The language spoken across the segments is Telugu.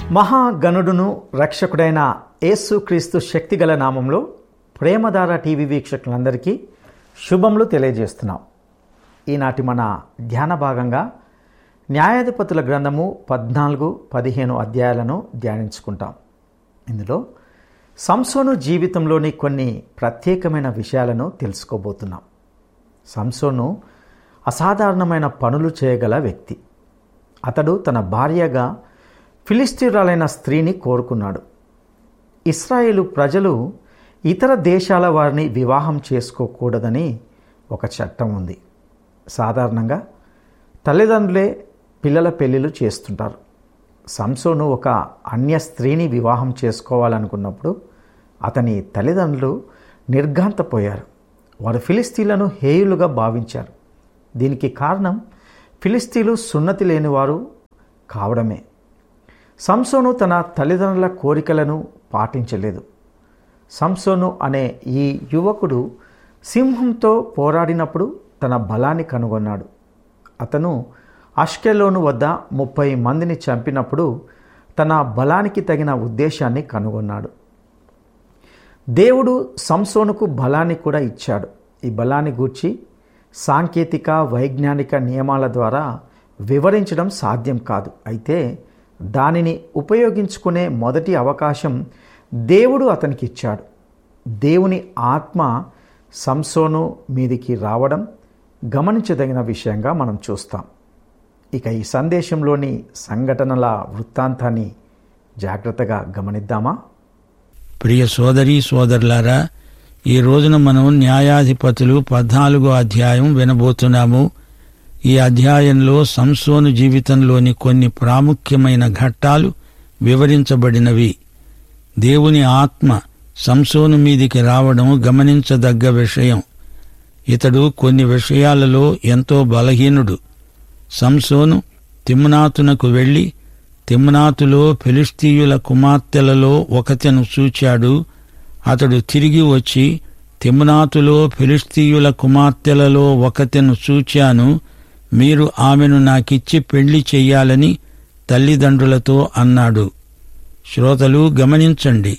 మహాగణుడును రక్షకుడైన యేసుక్రీస్తు శక్తిగల నామంలో ప్రేమధార టీవీ వీక్షకులందరికీ శుభములు తెలియజేస్తున్నాం ఈనాటి మన ధ్యాన భాగంగా న్యాయాధిపతుల గ్రంథము పద్నాలుగు పదిహేను అధ్యాయాలను ధ్యానించుకుంటాం ఇందులో సంసోను జీవితంలోని కొన్ని ప్రత్యేకమైన విషయాలను తెలుసుకోబోతున్నాం సంసోను అసాధారణమైన పనులు చేయగల వ్యక్తి అతడు తన భార్యగా ఫిలిస్తీన్రాలైన స్త్రీని కోరుకున్నాడు ఇస్రాయేలు ప్రజలు ఇతర దేశాల వారిని వివాహం చేసుకోకూడదని ఒక చట్టం ఉంది సాధారణంగా తల్లిదండ్రులే పిల్లల పెళ్ళిళ్ళు చేస్తుంటారు సంసోను ఒక అన్య స్త్రీని వివాహం చేసుకోవాలనుకున్నప్పుడు అతని తల్లిదండ్రులు నిర్ఘాంతపోయారు వారు ఫిలిస్తీన్లను హేయులుగా భావించారు దీనికి కారణం ఫిలిస్తీన్లు సున్నతి లేనివారు కావడమే సంసోను తన తల్లిదండ్రుల కోరికలను పాటించలేదు సంసోను అనే ఈ యువకుడు సింహంతో పోరాడినప్పుడు తన బలాన్ని కనుగొన్నాడు అతను అష్కెలోను వద్ద ముప్పై మందిని చంపినప్పుడు తన బలానికి తగిన ఉద్దేశాన్ని కనుగొన్నాడు దేవుడు సంసోనుకు బలాన్ని కూడా ఇచ్చాడు ఈ బలాన్ని గూర్చి సాంకేతిక వైజ్ఞానిక నియమాల ద్వారా వివరించడం సాధ్యం కాదు అయితే దానిని ఉపయోగించుకునే మొదటి అవకాశం దేవుడు అతనికి ఇచ్చాడు దేవుని ఆత్మ సంసోను మీదికి రావడం గమనించదగిన విషయంగా మనం చూస్తాం ఇక ఈ సందేశంలోని సంఘటనల వృత్తాంతాన్ని జాగ్రత్తగా గమనిద్దామా ప్రియ సోదరీ సోదరులారా ఈ రోజున మనం న్యాయాధిపతులు పద్నాలుగో అధ్యాయం వినబోతున్నాము ఈ అధ్యాయంలో సంసోను జీవితంలోని కొన్ని ప్రాముఖ్యమైన ఘట్టాలు వివరించబడినవి దేవుని ఆత్మ సంసోను మీదికి రావడం గమనించదగ్గ విషయం ఇతడు కొన్ని విషయాలలో ఎంతో బలహీనుడు సంసోను తిమ్నాతునకు వెళ్లి తిమ్నాతులో ఫిలిస్తీయుల కుమార్తెలలో ఒకతెను చూచాడు అతడు తిరిగి వచ్చి తిమ్నాతులో ఫిలిస్తీయుల కుమార్తెలలో ఒకతెను చూచాను మీరు ఆమెను నాకిచ్చి పెళ్లి చెయ్యాలని తల్లిదండ్రులతో అన్నాడు శ్రోతలు గమనించండి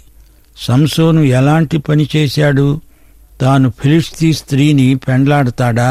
సంసోను ఎలాంటి పని చేశాడు తాను ఫిలిస్తీ స్త్రీని పెండ్లాడతాడా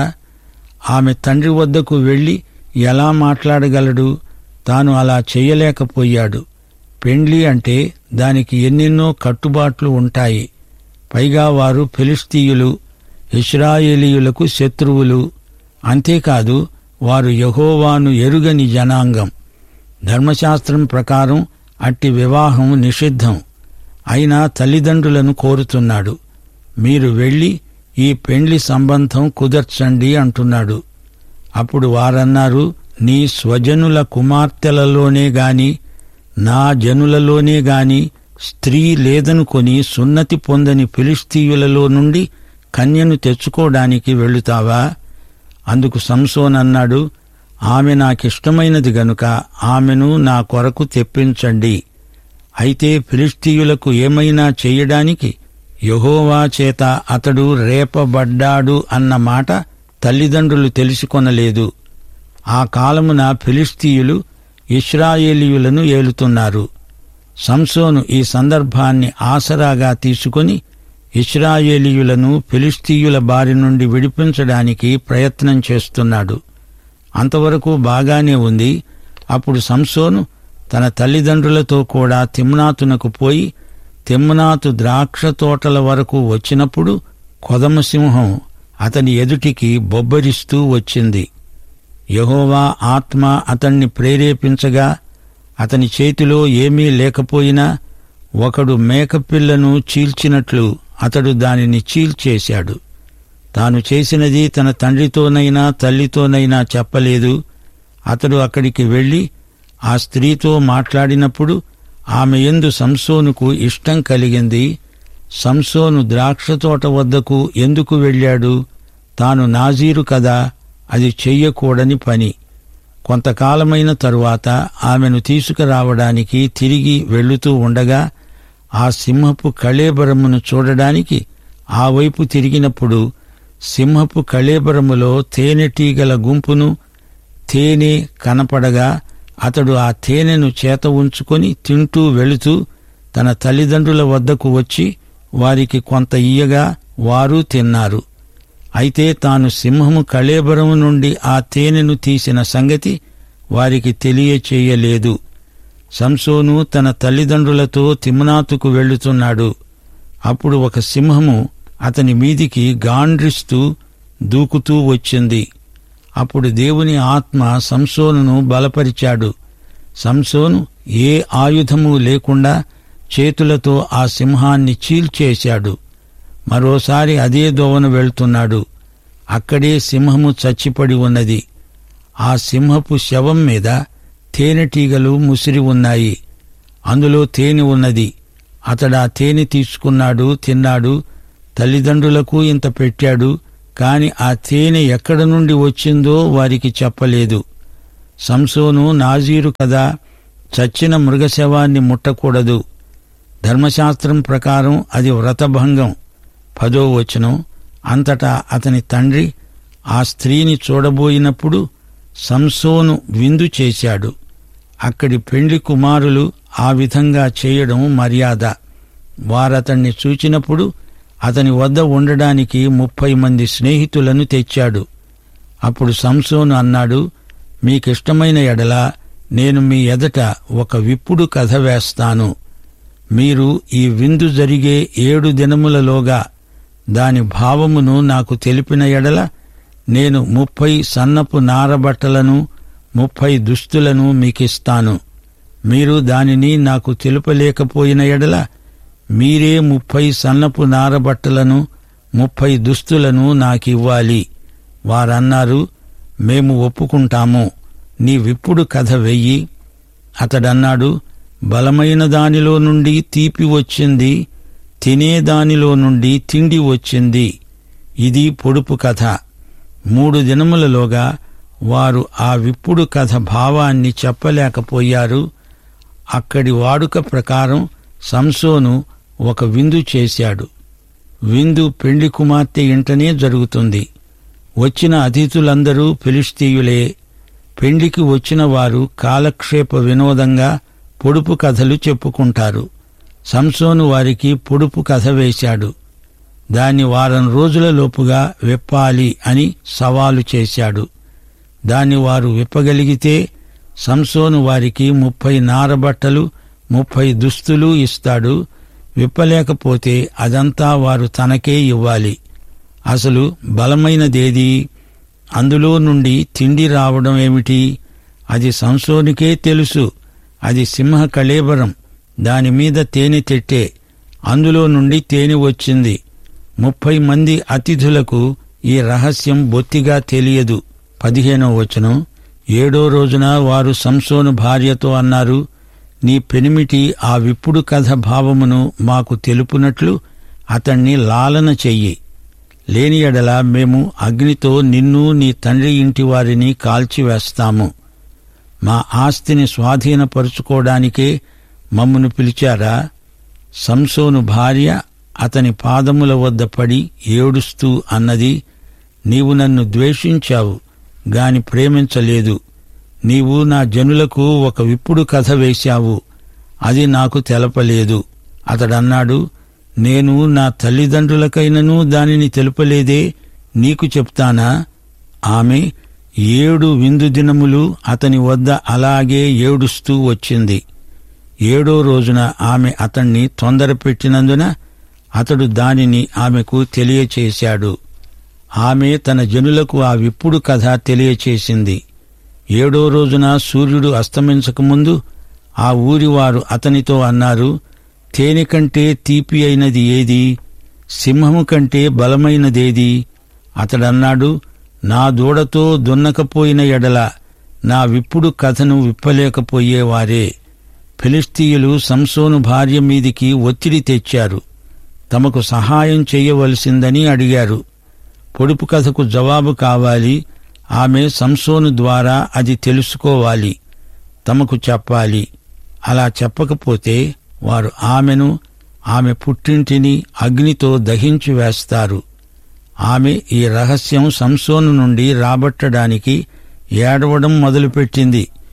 ఆమె తండ్రి వద్దకు వెళ్లి ఎలా మాట్లాడగలడు తాను అలా చెయ్యలేకపోయాడు పెండ్లి అంటే దానికి ఎన్నెన్నో కట్టుబాట్లు ఉంటాయి పైగా వారు ఫిలిస్తీయులు ఇస్రాయేలీయులకు శత్రువులు అంతేకాదు వారు యహోవాను ఎరుగని జనాంగం ధర్మశాస్త్రం ప్రకారం అట్టి వివాహం నిషిద్ధం అయినా తల్లిదండ్రులను కోరుతున్నాడు మీరు వెళ్లి ఈ పెండ్లి సంబంధం కుదర్చండి అంటున్నాడు అప్పుడు వారన్నారు నీ స్వజనుల కుమార్తెలలోనే గాని నా జనులలోనే గాని స్త్రీ లేదనుకొని సున్నతి పొందని ఫిలిస్తీయులలో నుండి కన్యను తెచ్చుకోవడానికి వెళుతావా అందుకు సంసోన్ అన్నాడు ఆమె నాకిష్టమైనది గనుక ఆమెను నా కొరకు తెప్పించండి అయితే ఫిలిస్తీయులకు ఏమైనా చెయ్యడానికి యహోవా చేత అతడు రేపబడ్డాడు అన్న మాట తల్లిదండ్రులు తెలుసుకొనలేదు ఆ కాలమున ఫిలిస్తీయులు ఇస్రాయేలీయులను ఏలుతున్నారు సంసోను ఈ సందర్భాన్ని ఆసరాగా తీసుకొని ఇస్రాయేలీయులను ఫిలిస్తీయుల బారి నుండి విడిపించడానికి ప్రయత్నం చేస్తున్నాడు అంతవరకు బాగానే ఉంది అప్పుడు సంసోను తన తల్లిదండ్రులతో కూడా తిమ్నాతునకు పోయి తిమ్నాతు ద్రాక్ష తోటల వరకు వచ్చినప్పుడు కొదమసింహం అతని ఎదుటికి బొబ్బరిస్తూ వచ్చింది యహోవా ఆత్మ అతన్ని ప్రేరేపించగా అతని చేతిలో ఏమీ లేకపోయినా ఒకడు మేకపిల్లను చీల్చినట్లు అతడు దానిని చీల్చేశాడు తాను చేసినది తన తండ్రితోనైనా తల్లితోనైనా చెప్పలేదు అతడు అక్కడికి వెళ్లి ఆ స్త్రీతో మాట్లాడినప్పుడు ఆమె ఎందు సంసోనుకు ఇష్టం కలిగింది సంసోను ద్రాక్షతోట వద్దకు ఎందుకు వెళ్ళాడు తాను నాజీరు కదా అది చెయ్యకూడని పని కొంతకాలమైన తరువాత ఆమెను తీసుకురావడానికి తిరిగి వెళుతూ ఉండగా ఆ సింహపు కళేబరమును చూడడానికి ఆ వైపు తిరిగినప్పుడు సింహపు కళేబరములో తేనెటీగల గుంపును తేనె కనపడగా అతడు ఆ తేనెను చేత ఉంచుకొని తింటూ వెళుతూ తన తల్లిదండ్రుల వద్దకు వచ్చి వారికి కొంత ఇయ్యగా వారు తిన్నారు అయితే తాను సింహము కళేబరము నుండి ఆ తేనెను తీసిన సంగతి వారికి తెలియచేయలేదు సంసోను తన తల్లిదండ్రులతో తిమ్నాతుకు వెళ్ళుతున్నాడు అప్పుడు ఒక సింహము అతని మీదికి గాండ్రిస్తూ దూకుతూ వచ్చింది అప్పుడు దేవుని ఆత్మ సంసోనును బలపరిచాడు సంసోను ఏ ఆయుధము లేకుండా చేతులతో ఆ సింహాన్ని చీల్చేశాడు మరోసారి అదే దోవన వెళ్తున్నాడు అక్కడే సింహము చచ్చిపడి ఉన్నది ఆ సింహపు శవం మీద తేనెటీగలు ముసిరి ఉన్నాయి అందులో తేనె ఉన్నది అతడు ఆ తేనె తీసుకున్నాడు తిన్నాడు తల్లిదండ్రులకు ఇంత పెట్టాడు కాని ఆ తేనె ఎక్కడ నుండి వచ్చిందో వారికి చెప్పలేదు సంసోను నాజీరు కదా చచ్చిన మృగశవాన్ని ముట్టకూడదు ధర్మశాస్త్రం ప్రకారం అది వ్రతభంగం పదో వచనం అంతటా అతని తండ్రి ఆ స్త్రీని చూడబోయినప్పుడు సంసోను విందు చేశాడు అక్కడి పెండ్లి కుమారులు ఆ విధంగా చేయడం మర్యాద వారతన్ని చూచినప్పుడు అతని వద్ద ఉండడానికి ముప్పై మంది స్నేహితులను తెచ్చాడు అప్పుడు సంసోను అన్నాడు మీకిష్టమైన ఎడల నేను మీ ఎదట ఒక విప్పుడు కథ వేస్తాను మీరు ఈ విందు జరిగే ఏడు దినములలోగా దాని భావమును నాకు తెలిపిన ఎడల నేను ముప్పై సన్నపు నారబట్టలను ముప్పై దుస్తులను మీకిస్తాను మీరు దానిని నాకు తెలుపలేకపోయిన ఎడల మీరే ముప్పై సన్నపు నారబట్టలను ముప్పై దుస్తులను నాకివ్వాలి వారన్నారు మేము ఒప్పుకుంటాము నీ విప్పుడు కథ వెయ్యి అతడన్నాడు బలమైన దానిలో నుండి తీపి వచ్చింది తినే దానిలో నుండి తిండి వచ్చింది ఇది పొడుపు కథ మూడు దినములలోగా వారు ఆ విప్పుడు కథ భావాన్ని చెప్పలేకపోయారు అక్కడి వాడుక ప్రకారం సంసోను ఒక విందు చేశాడు విందు పెండ్లి కుమార్తె ఇంటనే జరుగుతుంది వచ్చిన అతిథులందరూ ఫిలిస్తీయులే పెండ్లికి వచ్చిన వారు కాలక్షేప వినోదంగా పొడుపు కథలు చెప్పుకుంటారు సంసోను వారికి పొడుపు కథ వేశాడు దాన్ని వారం రోజుల లోపుగా విప్పాలి అని సవాలు చేశాడు దాన్ని వారు విప్పగలిగితే సంసోను వారికి ముప్పై నారబట్టలు ముప్పై దుస్తులు ఇస్తాడు విప్పలేకపోతే అదంతా వారు తనకే ఇవ్వాలి అసలు బలమైనదేది అందులో నుండి తిండి రావడం ఏమిటి అది సంసోనికే తెలుసు అది సింహ కళేబరం దానిమీద తేనె తెట్టే అందులో నుండి తేనె వచ్చింది ముప్పై మంది అతిథులకు ఈ రహస్యం బొత్తిగా తెలియదు పదిహేనో వచనం ఏడో రోజున వారు సంసోను భార్యతో అన్నారు నీ పెనిమిటి ఆ విప్పుడు కథ భావమును మాకు తెలుపునట్లు అతణ్ణి లాలన చెయ్యి లేని ఎడల మేము అగ్నితో నిన్ను నీ తండ్రి ఇంటి వారిని కాల్చివేస్తాము మా ఆస్తిని స్వాధీనపరుచుకోవడానికే మమ్మను పిలిచారా సంసోను భార్య అతని పాదముల వద్ద పడి ఏడుస్తూ అన్నది నీవు నన్ను ద్వేషించావు గాని ప్రేమించలేదు నీవు నా జనులకు ఒక విప్పుడు కథ వేశావు అది నాకు తెలపలేదు అతడన్నాడు నేను నా తల్లిదండ్రులకైనను దానిని తెలుపలేదే నీకు చెప్తానా ఆమె ఏడు విందు దినములు అతని వద్ద అలాగే ఏడుస్తూ వచ్చింది ఏడో రోజున ఆమె అతణ్ణి తొందరపెట్టినందున అతడు దానిని ఆమెకు తెలియచేశాడు ఆమె తన జనులకు ఆ విప్పుడు కథ తెలియచేసింది ఏడో రోజున సూర్యుడు అస్తమించకముందు ఆ ఊరివారు అతనితో అన్నారు తేనె కంటే తీపి అయినది ఏది సింహము కంటే బలమైనదేది అతడన్నాడు నా దూడతో దున్నకపోయిన ఎడల నా విప్పుడు కథను విప్పలేకపోయేవారే ఫిలిస్తీయులు సంసోను భార్య మీదికి ఒత్తిడి తెచ్చారు తమకు సహాయం చేయవలసిందని అడిగారు పొడుపు కథకు జవాబు కావాలి ఆమె సంసోను ద్వారా అది తెలుసుకోవాలి తమకు చెప్పాలి అలా చెప్పకపోతే వారు ఆమెను ఆమె పుట్టింటిని అగ్నితో దహించి వేస్తారు ఆమె ఈ రహస్యం సంసోను నుండి రాబట్టడానికి ఏడవడం మొదలుపెట్టింది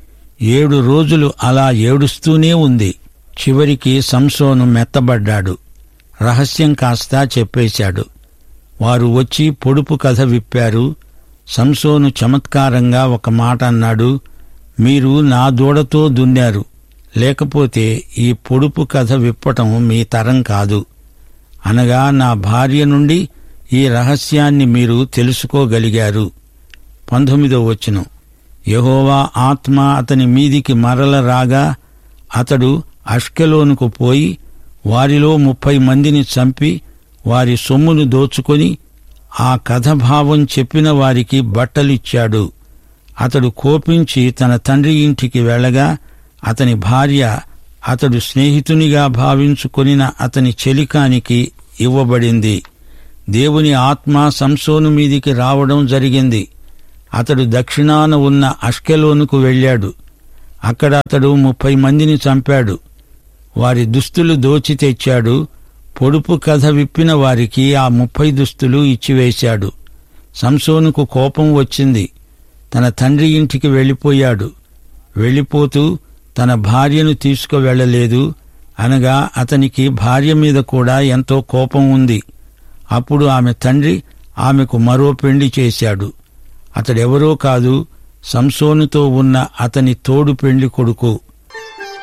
ఏడు రోజులు అలా ఏడుస్తూనే ఉంది చివరికి సంసోను మెత్తబడ్డాడు రహస్యం కాస్త చెప్పేశాడు వారు వచ్చి పొడుపు కథ విప్పారు సంసోను చమత్కారంగా ఒక మాట అన్నాడు మీరు నా దూడతో దున్నారు లేకపోతే ఈ పొడుపు కథ విప్పటం మీ తరం కాదు అనగా నా భార్య నుండి ఈ రహస్యాన్ని మీరు తెలుసుకోగలిగారు పంతొమ్మిదో వచనం యహోవా ఆత్మ అతని మీదికి మరల రాగా అతడు అష్కెలోనుకు పోయి వారిలో ముప్పై మందిని చంపి వారి సొమ్మును దోచుకొని ఆ కథభావం చెప్పిన వారికి బట్టలిచ్చాడు అతడు కోపించి తన తండ్రి ఇంటికి వెళ్ళగా అతని భార్య అతడు స్నేహితునిగా భావించుకొనిన అతని చెలికానికి ఇవ్వబడింది దేవుని ఆత్మ సంసోను మీదికి రావడం జరిగింది అతడు దక్షిణాన ఉన్న అష్కెలోనుకు వెళ్ళాడు అక్కడ అతడు ముప్పై మందిని చంపాడు వారి దుస్తులు దోచి తెచ్చాడు పొడుపు కథ విప్పిన వారికి ఆ ముప్పై దుస్తులు ఇచ్చివేశాడు సంసోనుకు కోపం వచ్చింది తన తండ్రి ఇంటికి వెళ్ళిపోయాడు వెళ్ళిపోతూ తన భార్యను తీసుకువెళ్ళలేదు అనగా అతనికి భార్య మీద కూడా ఎంతో కోపం ఉంది అప్పుడు ఆమె తండ్రి ఆమెకు మరో పెళ్లి చేశాడు అతడెవరో కాదు సంసోనుతో ఉన్న అతని తోడు పెళ్లి కొడుకు